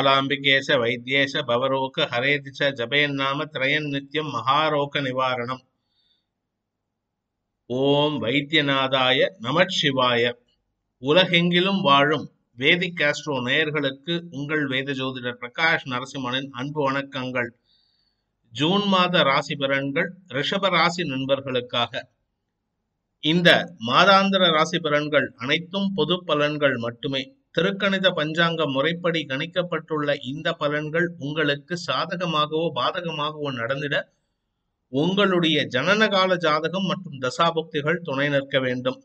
பாலாம்பிகேச வைத்தியேச பவரோக ஹரேதி ச ஜபேன்னாம திரயன் நித்யம் மகாரோக நிவாரணம் ஓம் வைத்தியநாதாய நமச்சிவாய உலகெங்கிலும் வாழும் வேதிக் ஆஸ்ட்ரோ நேயர்களுக்கு உங்கள் வேத ஜோதிடர் பிரகாஷ் நரசிம்மனின் அன்பு வணக்கங்கள் ஜூன் மாத ராசி பலன்கள் ரிஷப ராசி நண்பர்களுக்காக இந்த மாதாந்திர ராசி பலன்கள் அனைத்தும் பொது பலன்கள் மட்டுமே திருக்கணித பஞ்சாங்க முறைப்படி கணிக்கப்பட்டுள்ள இந்த பலன்கள் உங்களுக்கு சாதகமாகவோ பாதகமாகவோ நடந்திட உங்களுடைய ஜனனகால ஜாதகம் மற்றும் தசாபுக்திகள் துணை நிற்க வேண்டும்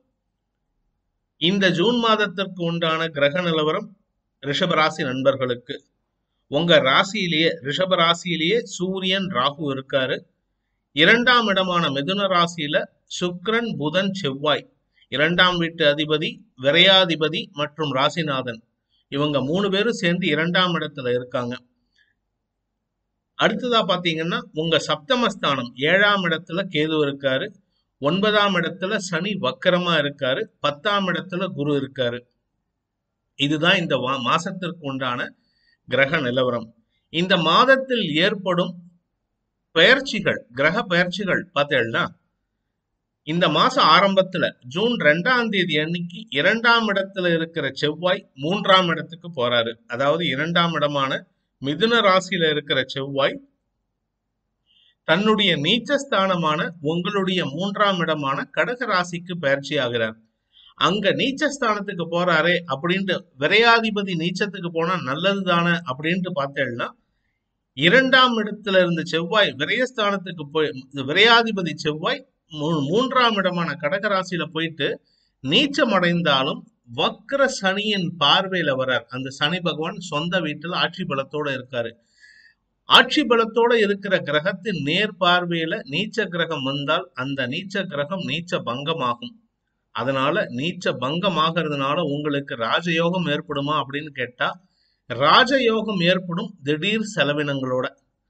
இந்த ஜூன் மாதத்திற்கு உண்டான கிரக நிலவரம் ரிஷபராசி நண்பர்களுக்கு உங்க ராசியிலேயே ரிஷப ராசியிலேயே சூரியன் ராகு இருக்காரு இரண்டாம் இடமான மிதுன ராசியில சுக்கிரன் புதன் செவ்வாய் இரண்டாம் வீட்டு அதிபதி விரையாதிபதி மற்றும் ராசிநாதன் இவங்க மூணு பேரும் சேர்ந்து இரண்டாம் இடத்துல இருக்காங்க அடுத்ததா பாத்தீங்கன்னா உங்க சப்தமஸ்தானம் ஏழாம் இடத்துல கேது இருக்காரு ஒன்பதாம் இடத்துல சனி வக்கரமா இருக்காரு பத்தாம் இடத்துல குரு இருக்காரு இதுதான் இந்த வா- மாசத்திற்கு உண்டான கிரக நிலவரம் இந்த மாதத்தில் ஏற்படும் பெயர்ச்சிகள் கிரக பெயர்ச்சிகள் பார்த்தேன்னா இந்த மாசம் ஆரம்பத்துல ஜூன் ரெண்டாம் தேதி அன்னைக்கு இரண்டாம் இடத்துல இருக்கிற செவ்வாய் மூன்றாம் இடத்துக்கு போறாரு அதாவது இரண்டாம் இடமான மிதுன ராசியில இருக்கிற செவ்வாய் தன்னுடைய நீச்சஸ்தானமான உங்களுடைய மூன்றாம் இடமான கடக ராசிக்கு பயிற்சி ஆகிறார் அங்க நீச்சஸ்தானத்துக்கு போறாரே அப்படின்ட்டு விரையாதிபதி நீச்சத்துக்கு போனா நல்லது தானே அப்படின்ட்டு பார்த்தேன்னா இரண்டாம் இடத்துல இருந்த செவ்வாய் விரயஸ்தானத்துக்கு போய் விரையாதிபதி செவ்வாய் மூ- மூன்றாம் இடமான கடகராசியில போயிட்டு நீச்சம் அடைந்தாலும் வக்ர சனியின் பார்வையில வரார் அந்த சனி பகவான் சொந்த வீட்டுல ஆட்சி பலத்தோட இருக்காரு ஆட்சி பலத்தோட இருக்கிற கிரகத்தின் நேர் பார்வையில நீச்ச கிரகம் வந்தால் அந்த நீச்ச கிரகம் நீச்ச பங்கமாகும் அதனால நீச்ச பங்கமாகிறதுனால உங்களுக்கு ராஜயோகம் ஏற்படுமா அப்படின்னு கேட்டா ராஜயோகம் ஏற்படும் திடீர் செலவினங்களோட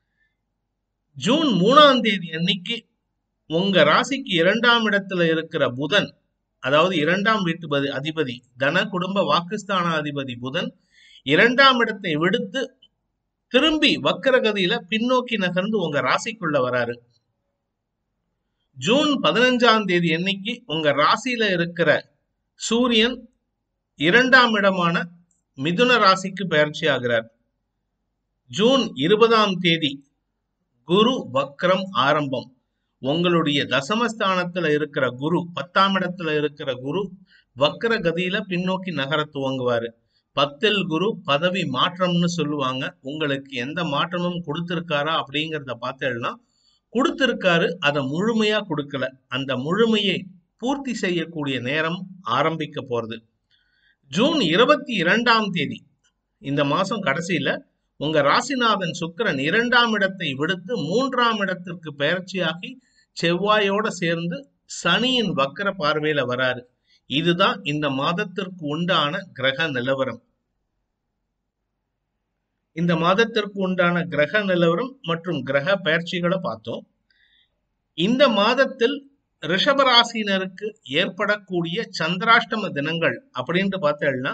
ஜூன் மூணாம் தேதி அன்னைக்கு உங்க ராசிக்கு இரண்டாம் இடத்துல இருக்கிற புதன் அதாவது இரண்டாம் வீட்டு பதி- அதிபதி தன குடும்ப வாக்குஸ்தான அதிபதி புதன் இரண்டாம் இடத்தை விடுத்து திரும்பி வக்கரகதியில பின்னோக்கி நகர்ந்து உங்க ராசிக்குள்ள வராரு ஜூன் பதினஞ்சாம் தேதி அன்னைக்கு உங்க ராசியில இருக்கிற சூரியன் இரண்டாம் இடமான மிதுன ராசிக்கு பயிற்சி ஆகிறார் ஜூன் இருபதாம் தேதி குரு வக்ரம் ஆரம்பம் உங்களுடைய தசமஸ்தானத்துல இருக்கிற குரு பத்தாம் இடத்துல இருக்கிற குரு வக்ர கதியில பின்னோக்கி நகர துவங்குவாரு பத்தில் குரு பதவி மாற்றம்னு சொல்லுவாங்க உங்களுக்கு எந்த மாற்றமும் கொடுத்திருக்காரா அப்படிங்கிறத பார்த்தேன்னா கொடுத்திருக்காரு அதை முழுமையா கொடுக்கல அந்த முழுமையை பூர்த்தி செய்யக்கூடிய நேரம் ஆரம்பிக்க போறது ஜூன் இருபத்தி இரண்டாம் தேதி இந்த மாசம் கடைசியில உங்க ராசிநாதன் சுக்கிரன் இரண்டாம் இடத்தை விடுத்து மூன்றாம் இடத்திற்கு பெயர்ச்சியாகி செவ்வாயோட சேர்ந்து சனியின் வக்கர பார்வையில வராரு இதுதான் இந்த மாதத்திற்கு உண்டான கிரக நிலவரம் இந்த மாதத்திற்கு உண்டான கிரக நிலவரம் மற்றும் கிரக பெயர்ச்சிகளை பார்த்தோம் இந்த மாதத்தில் ரிஷபராசினருக்கு ஏற்படக்கூடிய சந்திராஷ்டம தினங்கள் அப்படின்ட்டு பார்த்தேன்னா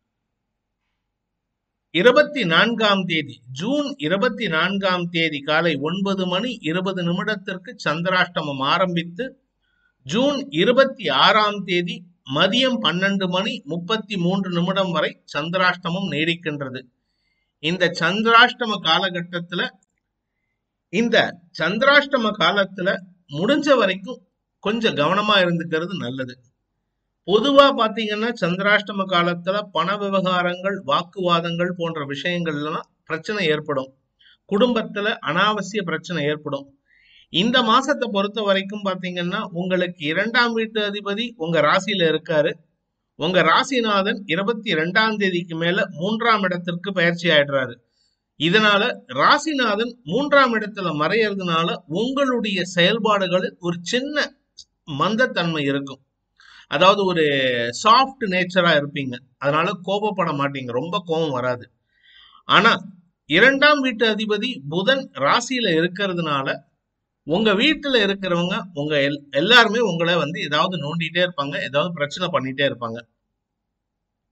இருபத்தி நான்காம் தேதி ஜூன் இருபத்தி நான்காம் தேதி காலை ஒன்பது மணி இருபது நிமிடத்திற்கு சந்திராஷ்டமம் ஆரம்பித்து ஜூன் இருபத்தி ஆறாம் தேதி மதியம் பன்னெண்டு மணி முப்பத்தி மூன்று நிமிடம் வரை சந்திராஷ்டமம் நீடிக்கின்றது இந்த சந்திராஷ்டம காலகட்டத்துல இந்த சந்திராஷ்டம காலத்துல முடிஞ்ச வரைக்கும் கொஞ்சம் கவனமா இருந்துக்கிறது நல்லது பொதுவா பாத்தீங்கன்னா சந்திராஷ்டம காலத்துல பண விவகாரங்கள் வாக்குவாதங்கள் போன்ற விஷயங்கள்லாம் பிரச்சனை ஏற்படும் குடும்பத்துல அனாவசிய பிரச்சனை ஏற்படும் இந்த மாசத்தை பொறுத்த வரைக்கும் பாத்தீங்கன்னா உங்களுக்கு இரண்டாம் வீட்டு அதிபதி உங்க ராசியில இருக்காரு உங்க ராசிநாதன் இருபத்தி ரெண்டாம் தேதிக்கு மேல மூன்றாம் இடத்திற்கு பயிற்சி ஆயிடுறாரு இதனால ராசிநாதன் மூன்றாம் இடத்துல மறையறதுனால உங்களுடைய செயல்பாடுகளில் ஒரு சின்ன மந்தத்தன்மை இருக்கும் அதாவது ஒரு சாஃப்ட் நேச்சரா இருப்பீங்க அதனால கோபப்பட மாட்டீங்க ரொம்ப கோபம் வராது ஆனா இரண்டாம் வீட்டு அதிபதி புதன் ராசியில இருக்கிறதுனால உங்க வீட்டுல இருக்கிறவங்க உங்க எல்- எல்லாருமே உங்களை வந்து ஏதாவது நோண்டிட்டே இருப்பாங்க ஏதாவது பிரச்சனை பண்ணிட்டே இருப்பாங்க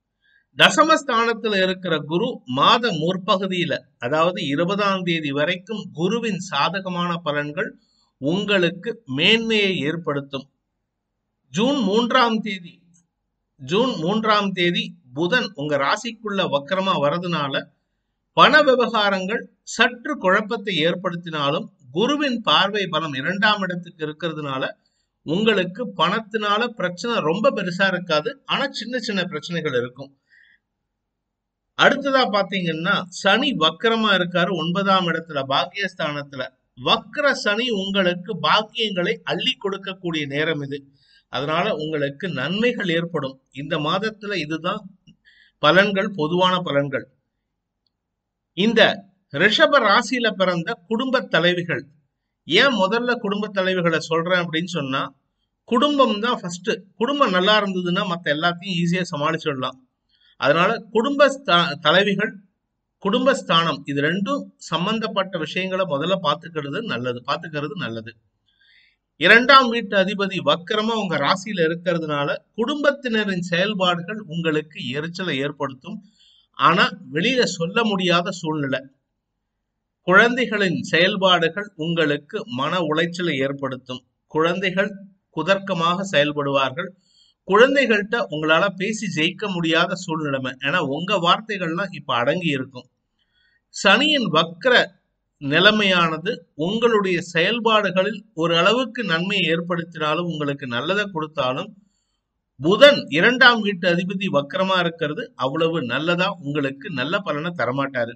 தசமஸ்தானத்துல இருக்கிற குரு மாத முற்பகுதியில அதாவது இருபதாம் தேதி வரைக்கும் குருவின் சாதகமான பலன்கள் உங்களுக்கு மேன்மையை ஏற்படுத்தும் ஜூன் மூன்றாம் தேதி ஜூன் மூன்றாம் தேதி புதன் உங்க ராசிக்குள்ள வக்கரமா வரதுனால பண விவகாரங்கள் சற்று குழப்பத்தை ஏற்படுத்தினாலும் குருவின் பார்வை பலம் இரண்டாம் இடத்துக்கு இருக்கிறதுனால உங்களுக்கு பணத்தினால பிரச்சனை ரொம்ப பெருசா இருக்காது ஆனா சின்ன சின்ன பிரச்சனைகள் இருக்கும் அடுத்ததா பாத்தீங்கன்னா சனி வக்கரமா இருக்காரு ஒன்பதாம் இடத்துல பாக்கியஸ்தானத்துல வக்கர சனி உங்களுக்கு பாக்கியங்களை அள்ளி கொடுக்கக்கூடிய நேரம் இது அதனால உங்களுக்கு நன்மைகள் ஏற்படும் இந்த மாதத்துல இதுதான் பலன்கள் பொதுவான பலன்கள் இந்த ரிஷப ராசியில பிறந்த குடும்ப தலைவிகள் ஏன் முதல்ல குடும்ப தலைவிகளை சொல்றேன் அப்படின்னு சொன்னா குடும்பம் தான் ஃபர்ஸ்ட் குடும்பம் நல்லா இருந்ததுன்னா மத்த எல்லாத்தையும் ஈஸியா சமாளிச்சிடலாம் அதனால குடும்ப ஸ்தா- தலைவிகள் குடும்பஸ்தானம் இது ரெண்டும் சம்பந்தப்பட்ட விஷயங்களை முதல்ல பாத்துக்கிறது நல்லது பாத்துக்கிறது நல்லது இரண்டாம் வீட்டு அதிபதி வக்கரமா உங்க ராசியில இருக்கிறதுனால குடும்பத்தினரின் செயல்பாடுகள் உங்களுக்கு எரிச்சலை ஏற்படுத்தும் ஆனா வெளியில சொல்ல முடியாத சூழ்நிலை குழந்தைகளின் செயல்பாடுகள் உங்களுக்கு மன உளைச்சலை ஏற்படுத்தும் குழந்தைகள் குதர்க்கமாக செயல்படுவார்கள் குழந்தைகள்கிட்ட உங்களால பேசி ஜெயிக்க முடியாத சூழ்நிலைமை ஏன்னா உங்க வார்த்தைகள்லாம் இப்ப அடங்கி இருக்கும் சனியின் வக்கர நிலைமையானது உங்களுடைய செயல்பாடுகளில் ஒரு அளவுக்கு நன்மையை ஏற்படுத்தினாலும் உங்களுக்கு நல்லதை கொடுத்தாலும் புதன் இரண்டாம் வீட்டு அதிபதி வக்கரமா இருக்கிறது அவ்வளவு நல்லதா உங்களுக்கு நல்ல பலனை தரமாட்டாரு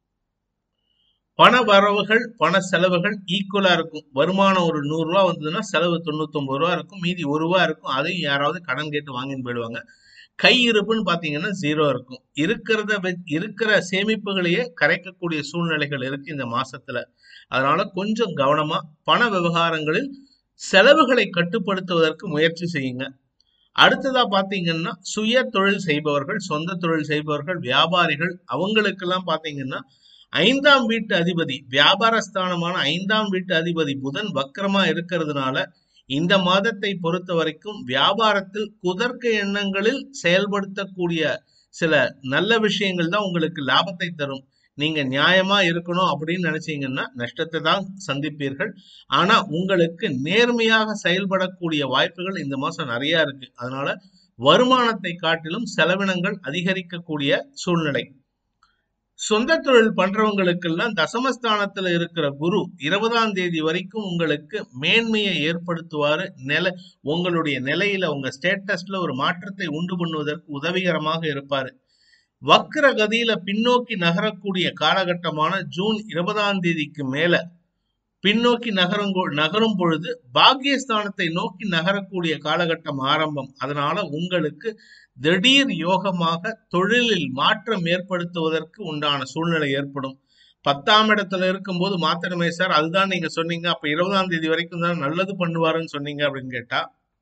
பண வரவுகள் பண செலவுகள் ஈக்குவலா இருக்கும் வருமானம் ஒரு நூறு ரூபா வந்ததுன்னா செலவு தொண்ணூத்தி ஒன்பது ரூபா இருக்கும் மீதி ஒரு ரூபா இருக்கும் அதையும் யாராவது கடன் கேட்டு வாங்கின்னு போயிடுவாங்க கை இருப்புன்னு பாத்தீங்கன்னா ஜீரோ இருக்கும் இருக்கிறத வெ- இருக்கிற சேமிப்புகளையே கரைக்கக்கூடிய சூழ்நிலைகள் இருக்கு இந்த மாசத்துல அதனால கொஞ்சம் கவனமா பண விவகாரங்களில் செலவுகளை கட்டுப்படுத்துவதற்கு முயற்சி செய்யுங்க அடுத்ததா பாத்தீங்கன்னா சுய தொழில் செய்பவர்கள் சொந்த தொழில் செய்பவர்கள் வியாபாரிகள் அவங்களுக்கெல்லாம் பாத்தீங்கன்னா ஐந்தாம் வீட்டு அதிபதி வியாபாரஸ்தானமான ஐந்தாம் வீட்டு அதிபதி புதன் வக்கரமா இருக்கிறதுனால இந்த மாதத்தை பொறுத்த வரைக்கும் வியாபாரத்தில் குதர்க்க எண்ணங்களில் செயல்படுத்தக்கூடிய சில நல்ல விஷயங்கள் தான் உங்களுக்கு லாபத்தை தரும் நீங்க நியாயமா இருக்கணும் அப்படின்னு நினைச்சீங்கன்னா நஷ்டத்தை தான் சந்திப்பீர்கள் ஆனா உங்களுக்கு நேர்மையாக செயல்படக்கூடிய வாய்ப்புகள் இந்த மாசம் நிறைய இருக்கு அதனால வருமானத்தை காட்டிலும் செலவினங்கள் அதிகரிக்கக்கூடிய சூழ்நிலை சொந்த தொழில் பண்றவங்களுக்கெல்லாம் தசமஸ்தானத்துல இருக்கிற குரு இருபதாம் தேதி வரைக்கும் உங்களுக்கு மேன்மையை ஏற்படுத்துவாரு நில உங்களுடைய நிலையில உங்க ஸ்டேட்டஸ்ல ஒரு மாற்றத்தை உண்டு பண்ணுவதற்கு உதவிகரமாக இருப்பாரு வக்ர கதியில பின்னோக்கி நகரக்கூடிய காலகட்டமான ஜூன் இருபதாம் தேதிக்கு மேல பின்னோக்கி நகரும் கொ- நகரும் பொழுது பாக்கியஸ்தானத்தை நோக்கி நகரக்கூடிய காலகட்டம் ஆரம்பம் அதனால உங்களுக்கு திடீர் யோகமாக தொழிலில் மாற்றம் ஏற்படுத்துவதற்கு உண்டான சூழ்நிலை ஏற்படும் பத்தாம் இடத்துல இருக்கும்போது மாத்திரமே சார் அதுதான் நீங்க சொன்னீங்க அப்ப இருபதாம் தேதி வரைக்கும் தான் நல்லது பண்ணுவாருன்னு சொன்னீங்க அப்படின்னு கேட்டா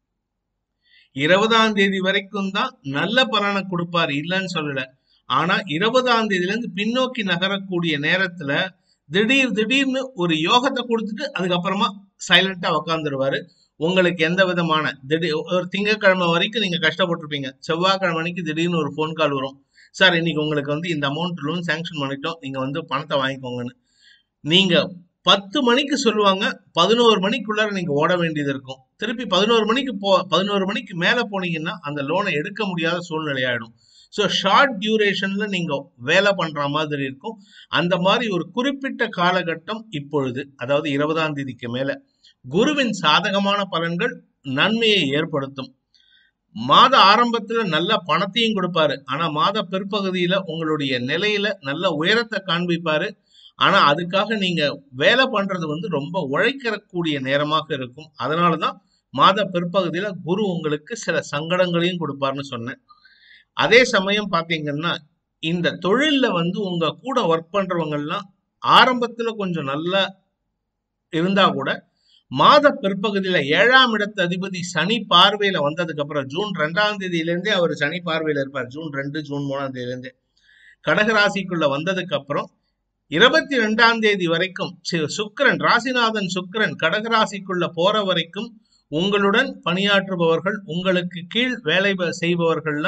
இருபதாம் தேதி வரைக்கும் தான் நல்ல பலனை கொடுப்பாரு இல்லைன்னு சொல்லல ஆனா இருபதாம் தேதியில இருந்து பின்னோக்கி நகரக்கூடிய நேரத்துல திடீர் திடீர்னு ஒரு யோகத்தை கொடுத்துட்டு அதுக்கப்புறமா சைலண்டா உக்காந்துருவாரு உங்களுக்கு எந்த விதமான திடீர் ஒரு திங்கட்கிழமை வரைக்கும் நீங்க கஷ்டப்பட்டிருப்பீங்க செவ்வாய்க்கிழமை அன்னைக்கு திடீர்னு ஒரு ஃபோன் கால் வரும் சார் இன்னைக்கு உங்களுக்கு வந்து இந்த அமௌண்ட் லோன் சாங்ஷன் பண்ணிட்டோம் நீங்க வந்து பணத்தை வாங்கிக்கோங்கன்னு நீங்க பத்து மணிக்கு சொல்லுவாங்க பதினோரு மணிக்குள்ளார நீங்க ஓட வேண்டியது இருக்கும் திருப்பி பதினோரு மணிக்கு போ பதினோரு மணிக்கு மேல போனீங்கன்னா அந்த லோனை எடுக்க முடியாத சூழ்நிலை ஆயிடும் ஸோ ஷார்ட் டியூரேஷன்ல நீங்க வேலை பண்ற மாதிரி இருக்கும் அந்த மாதிரி ஒரு குறிப்பிட்ட காலகட்டம் இப்பொழுது அதாவது இருபதாம் தேதிக்கு மேல குருவின் சாதகமான பலன்கள் நன்மையை ஏற்படுத்தும் மாத ஆரம்பத்துல நல்ல பணத்தையும் கொடுப்பாரு ஆனா மாத பிற்பகுதியில உங்களுடைய நிலையில நல்ல உயரத்தை காண்பிப்பாரு ஆனா அதுக்காக நீங்க வேலை பண்றது வந்து ரொம்ப உழைக்கக்கூடிய நேரமாக இருக்கும் அதனாலதான் மாத பிற்பகுதியில குரு உங்களுக்கு சில சங்கடங்களையும் கொடுப்பாருன்னு சொன்னேன் அதே சமயம் பாத்தீங்கன்னா இந்த தொழில்ல வந்து உங்க கூட ஒர்க் பண்றவங்க எல்லாம் ஆரம்பத்துல கொஞ்சம் நல்லா இருந்தா கூட மாத பிற்பகுதியில ஏழாம் இடத்து அதிபதி சனி பார்வையில வந்ததுக்கு அப்புறம் ஜூன் ரெண்டாம் தேதியில இருந்தே அவர் சனி பார்வையில இருப்பார் ஜூன் ரெண்டு ஜூன் மூணாம் தேதியில இருந்தே கடகராசிக்குள்ள வந்ததுக்கு அப்புறம் இருபத்தி ரெண்டாம் தேதி வரைக்கும் சி- சுக்கிரன் ராசிநாதன் சுக்கிரன் கடகராசிக்குள்ள போற வரைக்கும் உங்களுடன் பணியாற்றுபவர்கள் உங்களுக்கு கீழ் வேலை ப- செய்பவர்கள்லாம்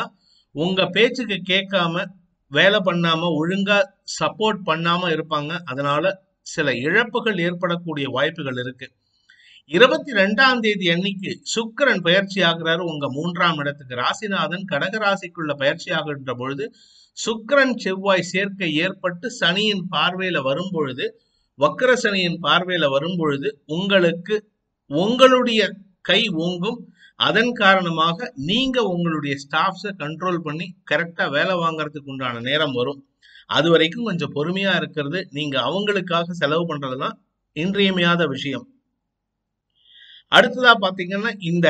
உங்க பேச்சுக்கு கேட்காம வேலை பண்ணாம ஒழுங்கா சப்போர்ட் பண்ணாம இருப்பாங்க அதனால சில இழப்புகள் ஏற்படக்கூடிய வாய்ப்புகள் இருக்கு இருபத்தி ரெண்டாம் தேதி அன்னைக்கு சுக்கிரன் பயிற்சி ஆகிறாரு உங்க மூன்றாம் இடத்துக்கு ராசிநாதன் கடக ராசிக்குள்ள பயிற்சி ஆகின்ற பொழுது சுக்கிரன் செவ்வாய் சேர்க்கை ஏற்பட்டு சனியின் பார்வையில வரும் பொழுது வக்கர சனியின் பார்வையில வரும் பொழுது உங்களுக்கு உங்களுடைய கை ஓங்கும் அதன் காரணமாக நீங்க உங்களுடைய ஸ்டாஃப்ஸை கண்ட்ரோல் பண்ணி கரெக்டா வேலை வாங்குறதுக்கு உண்டான நேரம் வரும் அது வரைக்கும் கொஞ்சம் பொறுமையா இருக்கிறது நீங்க அவங்களுக்காக செலவு பண்றதுலாம் இன்றியமையாத விஷயம் அடுத்ததா பாத்தீங்கன்னா இந்த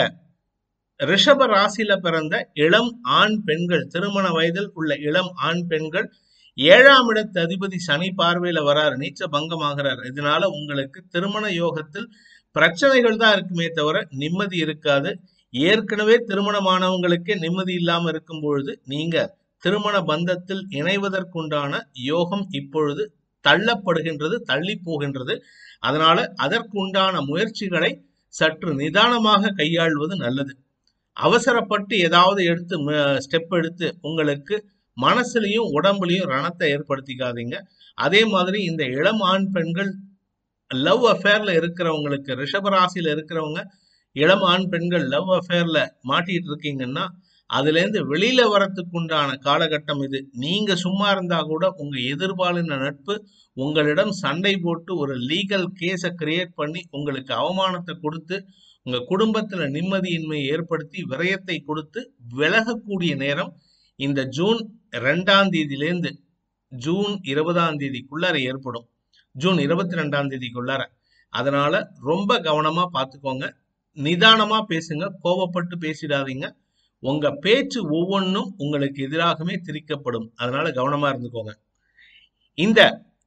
ரிஷப ராசியில பிறந்த இளம் ஆண் பெண்கள் திருமண வயதில் உள்ள இளம் ஆண் பெண்கள் ஏழாம் இடத்து அதிபதி சனி பார்வையில வராரு நீச்ச பங்கம் ஆகிறார் இதனால உங்களுக்கு திருமண யோகத்தில் பிரச்சனைகள் தான் இருக்குமே தவிர நிம்மதி இருக்காது ஏற்கனவே திருமணமானவங்களுக்கே நிம்மதி இல்லாம இருக்கும் பொழுது நீங்க திருமண பந்தத்தில் இணைவதற்குண்டான யோகம் இப்பொழுது தள்ளப்படுகின்றது தள்ளி போகின்றது அதனால அதற்குண்டான முயற்சிகளை சற்று நிதானமாக கையாள்வது நல்லது அவசரப்பட்டு ஏதாவது எடுத்து ஸ்டெப் எடுத்து உங்களுக்கு மனசுலயும் உடம்புலயும் ரணத்தை ஏற்படுத்திக்காதீங்க அதே மாதிரி இந்த இளம் ஆண் பெண்கள் லவ் அஃபேர்ல இருக்கிறவங்களுக்கு ரிஷபராசியில இருக்கிறவங்க இளம் ஆண் பெண்கள் லவ் அஃபேர்ல மாட்டிட்டு இருக்கீங்கன்னா அதுல இருந்து வெளியில வரத்துக்கு உண்டான காலகட்டம் இது நீங்க சும்மா இருந்தா கூட உங்க எதிர்பாலின நட்பு உங்களிடம் சண்டை போட்டு ஒரு லீகல் கேஸை கிரியேட் பண்ணி உங்களுக்கு அவமானத்தை கொடுத்து உங்க குடும்பத்துல நிம்மதியின்மையை ஏற்படுத்தி விரயத்தை கொடுத்து விலகக்கூடிய நேரம் இந்த ஜூன் ரெண்டாம் தேதியிலேருந்து ஜூன் இருபதாம் தேதிக்குள்ளார ஏற்படும் ஜூன் இருபத்தி ரெண்டாம் தேதிக்குள்ளார அதனால ரொம்ப கவனமா பார்த்துக்கோங்க நிதானமா பேசுங்க கோபப்பட்டு பேசிடாதீங்க உங்க பேச்சு ஒவ்வொன்றும் உங்களுக்கு எதிராகவே திரிக்கப்படும் அதனால கவனமா இருந்துக்கோங்க இந்த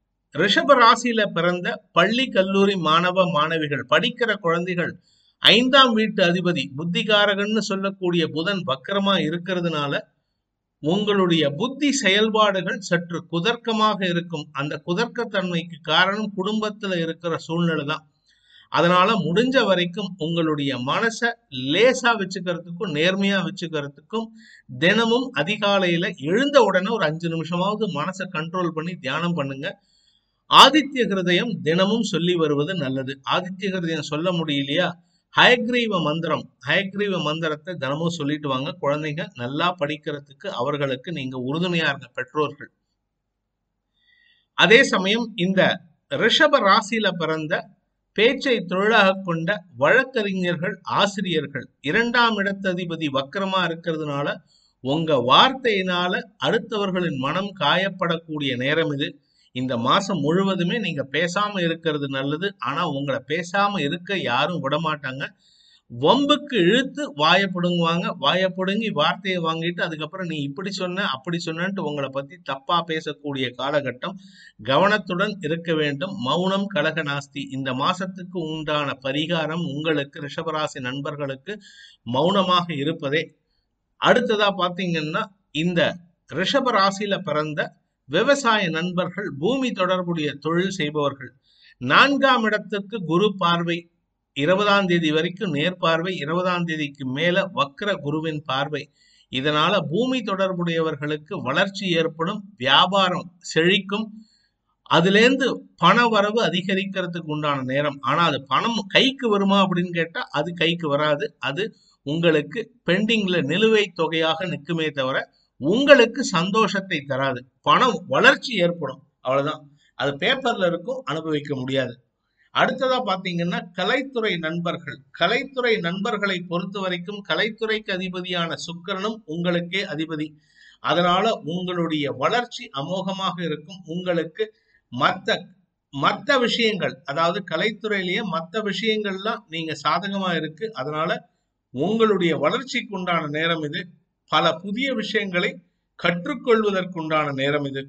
ரிஷப ராசியில பிறந்த பள்ளி கல்லூரி மாணவ மாணவிகள் படிக்கிற குழந்தைகள் ஐந்தாம் வீட்டு அதிபதி புத்திகாரகன்னு சொல்லக்கூடிய புதன் வக்கரமா இருக்கிறதுனால உங்களுடைய புத்தி செயல்பாடுகள் சற்று குதர்க்கமாக இருக்கும் அந்த குதர்க்கத்தன்மைக்கு காரணம் குடும்பத்துல இருக்கிற சூழ்நிலை தான் அதனால முடிஞ்ச வரைக்கும் உங்களுடைய மனசை லேசா வச்சுக்கிறதுக்கும் நேர்மையா வச்சுக்கிறதுக்கும் தினமும் அதிகாலையில எழுந்த உடனே ஒரு அஞ்சு நிமிஷமாவது மனசை கண்ட்ரோல் பண்ணி தியானம் பண்ணுங்க ஆதித்ய ஹிருதயம் தினமும் சொல்லி வருவது நல்லது ஆதித்ய ஹிருதயம் சொல்ல முடியலையா ஹயக்ரீவ மந்திரம் ஹயக்ரீவ மந்திரத்தை தினமும் சொல்லிட்டு வாங்க குழந்தைங்க நல்லா படிக்கிறதுக்கு அவர்களுக்கு நீங்க உறுதுணையா இருங்க பெற்றோர்கள் அதே சமயம் இந்த ரிஷப ராசியில பிறந்த பேச்சை தொழிலாக கொண்ட வழக்கறிஞர்கள் ஆசிரியர்கள் இரண்டாம் இடத்ததிபதி வக்கரமா இருக்கிறதுனால உங்க வார்த்தையினால அடுத்தவர்களின் மனம் காயப்படக்கூடிய நேரம் இது இந்த மாசம் முழுவதுமே நீங்க பேசாம இருக்கிறது நல்லது ஆனா உங்களை பேசாம இருக்க யாரும் விட மாட்டாங்க வம்புக்கு இழுத்து வாயை பிடுங்குவாங்க வாயை பிடுங்கி வார்த்தையை வாங்கிட்டு அதுக்கப்புறம் நீ இப்படி சொன்ன அப்படி சொன்னன்ட்டு உங்களை பத்தி தப்பா பேசக்கூடிய காலகட்டம் கவனத்துடன் இருக்க வேண்டும் மௌனம் கலக நாஸ்தி இந்த மாசத்துக்கு உண்டான பரிகாரம் உங்களுக்கு ரிஷபராசி நண்பர்களுக்கு மௌனமாக இருப்பதே அடுத்ததா பாத்தீங்கன்னா இந்த ரிஷப ராசியில பிறந்த விவசாய நண்பர்கள் பூமி தொடர்புடைய தொழில் செய்பவர்கள் நான்காம் இடத்துக்கு குரு பார்வை இருபதாம் தேதி வரைக்கும் நேர்பார்வை இருபதாம் தேதிக்கு மேல வக்ர குருவின் பார்வை இதனால பூமி தொடர்புடையவர்களுக்கு வளர்ச்சி ஏற்படும் வியாபாரம் செழிக்கும் அதுலேருந்து பண வரவு அதிகரிக்கிறதுக்கு உண்டான நேரம் ஆனா அது பணம் கைக்கு வருமா அப்படின்னு கேட்டா அது கைக்கு வராது அது உங்களுக்கு பெண்டிங்ல நிலுவைத் தொகையாக நிற்குமே தவிர உங்களுக்கு சந்தோஷத்தை தராது பணம் வளர்ச்சி ஏற்படும் அவ்வளவுதான் அது பேப்பர்ல இருக்கும் அனுபவிக்க முடியாது அடுத்ததா பாத்தீங்கன்னா கலைத்துறை நண்பர்கள் கலைத்துறை நண்பர்களை பொறுத்த வரைக்கும் கலைத்துறைக்கு அதிபதியான சுக்கிரனும் உங்களுக்கே அதிபதி அதனால உங்களுடைய வளர்ச்சி அமோகமாக இருக்கும் உங்களுக்கு மத்த மத்த விஷயங்கள் அதாவது கலைத்துறையிலேயே மத்த விஷயங்கள்லாம் நீங்க சாதகமா இருக்கு அதனால உங்களுடைய வளர்ச்சிக்கு உண்டான நேரம் இது பல புதிய விஷயங்களை கற்றுக்கொள்வதற்குண்டான நேரம் இது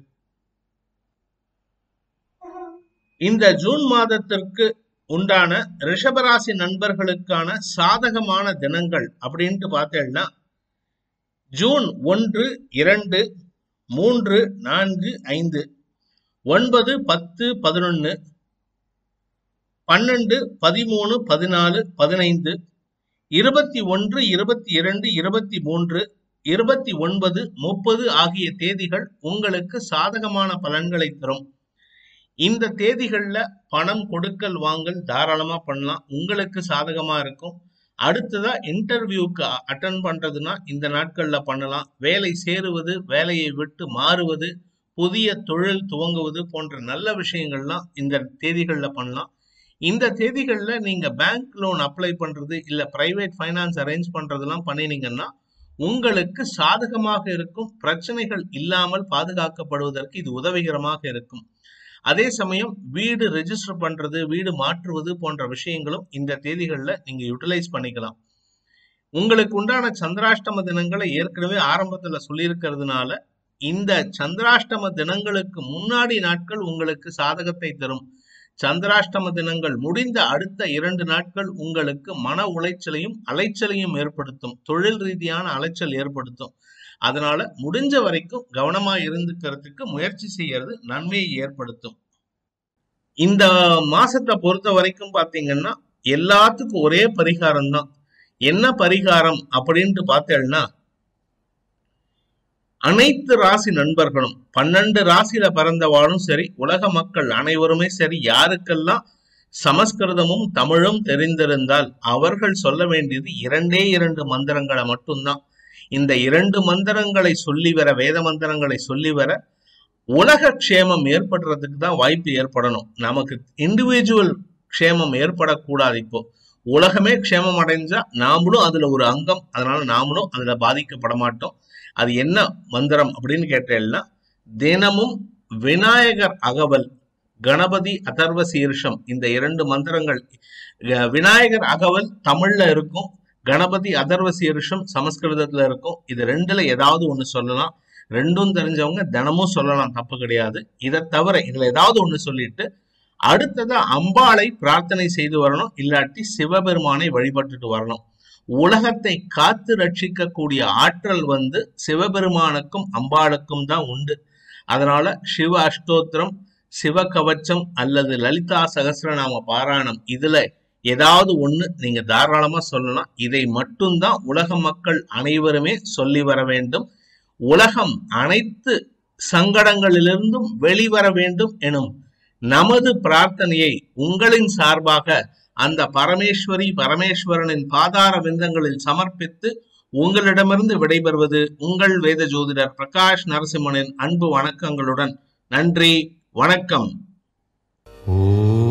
இந்த ஜூன் மாதத்திற்கு உண்டான ரிஷபராசி நண்பர்களுக்கான சாதகமான தினங்கள் அப்படின்ட்டு பார்த்தேன்னா ஜூன் ஒன்று இரண்டு மூன்று நான்கு ஐந்து ஒன்பது பத்து பதினொன்னு பன்னெண்டு பதிமூணு பதினாலு பதினைந்து இருபத்தி ஒன்று இருபத்தி இரண்டு இருபத்தி மூன்று இருபத்தி ஒன்பது முப்பது ஆகிய தேதிகள் உங்களுக்கு சாதகமான பலன்களை தரும் இந்த தேதிகள்ல பணம் கொடுக்கல் வாங்கல் தாராளமா பண்ணலாம் உங்களுக்கு சாதகமா இருக்கும் அடுத்ததா இன்டர்வியூக்கு அட்டன் பண்றதுன்னா இந்த நாட்கள்ல பண்ணலாம் வேலை சேருவது வேலையை விட்டு மாறுவது புதிய தொழில் துவங்குவது போன்ற நல்ல விஷயங்கள்லாம் இந்த தேதிகள்ல பண்ணலாம் இந்த தேதிகள்ல நீங்க பேங்க் லோன் அப்ளை பண்றது இல்ல பிரைவேட் ஃபைனான்ஸ் அரேஞ்ச் பண்றதெல்லாம் பண்ணினீங்கன்னா உங்களுக்கு சாதகமாக இருக்கும் பிரச்சனைகள் இல்லாமல் பாதுகாக்கப்படுவதற்கு இது உதவிகரமாக இருக்கும் அதே சமயம் வீடு ரெஜிஸ்டர் பண்றது வீடு மாற்றுவது போன்ற விஷயங்களும் இந்த தேதிகளில் நீங்க யூட்டிலைஸ் பண்ணிக்கலாம் உங்களுக்கு உண்டான சந்திராஷ்டம தினங்களை ஏற்கனவே ஆரம்பத்துல சொல்லியிருக்கிறதுனால இந்த சந்திராஷ்டம தினங்களுக்கு முன்னாடி நாட்கள் உங்களுக்கு சாதகத்தை தரும் சந்திராஷ்டம தினங்கள் முடிந்த அடுத்த இரண்டு நாட்கள் உங்களுக்கு மன உளைச்சலையும் அலைச்சலையும் ஏற்படுத்தும் தொழில் ரீதியான அலைச்சல் ஏற்படுத்தும் அதனால முடிஞ்ச வரைக்கும் கவனமா இருந்துக்கிறதுக்கு முயற்சி செய்யறது நன்மையை ஏற்படுத்தும் இந்த மாசத்தை பொறுத்த வரைக்கும் பாத்தீங்கன்னா எல்லாத்துக்கும் ஒரே பரிகாரம் தான் என்ன பரிகாரம் அப்படின்ட்டு பார்த்தேன்னா அனைத்து ராசி நண்பர்களும் பன்னெண்டு ராசியில பிறந்தவாளும் சரி உலக மக்கள் அனைவருமே சரி யாருக்கெல்லாம் சமஸ்கிருதமும் தமிழும் தெரிந்திருந்தால் அவர்கள் சொல்ல வேண்டியது இரண்டே இரண்டு மந்திரங்களை மட்டும்தான் இந்த இரண்டு மந்திரங்களை சொல்லி வர வேத மந்திரங்களை சொல்லி வர உலக க்ஷேமம் ஏற்படுறதுக்கு தான் வாய்ப்பு ஏற்படணும் நமக்கு இண்டிவிஜுவல் க்ஷேமம் ஏற்படக்கூடாது இப்போ உலகமே க்ஷேமம் அடைஞ்சா நாமளும் அதுல ஒரு அங்கம் அதனால நாமளும் அதுல பாதிக்கப்பட மாட்டோம் அது என்ன மந்திரம் அப்படின்னு கேட்டேன்னா தினமும் விநாயகர் அகவல் கணபதி அதர்வ சீர்ஷம் இந்த இரண்டு மந்திரங்கள் விநாயகர் அகவல் தமிழ்ல இருக்கும் கணபதி அதர்வ சீர்ஷம் சமஸ்கிருதத்துல இருக்கும் இது ரெண்டுல ஏதாவது ஒண்ணு சொல்லலாம் ரெண்டும் தெரிஞ்சவங்க தினமும் சொல்லலாம் தப்பு கிடையாது இதை தவிர இதுல ஏதாவது ஒண்ணு சொல்லிட்டு அடுத்ததா அம்பாளை பிரார்த்தனை செய்து வரணும் இல்லாட்டி சிவபெருமானை வழிபட்டுட்டு வரணும் உலகத்தை காத்து ரட்சிக்கக்கூடிய ஆற்றல் வந்து சிவபெருமானுக்கும் அம்பாளுக்கும் தான் உண்டு அதனால சிவ அஷ்டோத்திரம் சிவ கவச்சம் அல்லது லலிதா சகசிரநாம பாராயணம் இதுல ஏதாவது ஒண்ணு நீங்க தாராளமா சொல்லலாம் இதை மட்டும்தான் உலக மக்கள் அனைவருமே சொல்லி வர வேண்டும் உலகம் அனைத்து சங்கடங்களிலிருந்தும் வெளிவர வேண்டும் எனும் நமது பிரார்த்தனையை உங்களின் சார்பாக அந்த பரமேஸ்வரி பரமேஸ்வரனின் பாதார விந்தங்களில் சமர்ப்பித்து உங்களிடமிருந்து விடைபெறுவது உங்கள் வேத ஜோதிடர் பிரகாஷ் நரசிம்மனின் அன்பு வணக்கங்களுடன் நன்றி வணக்கம் ஓ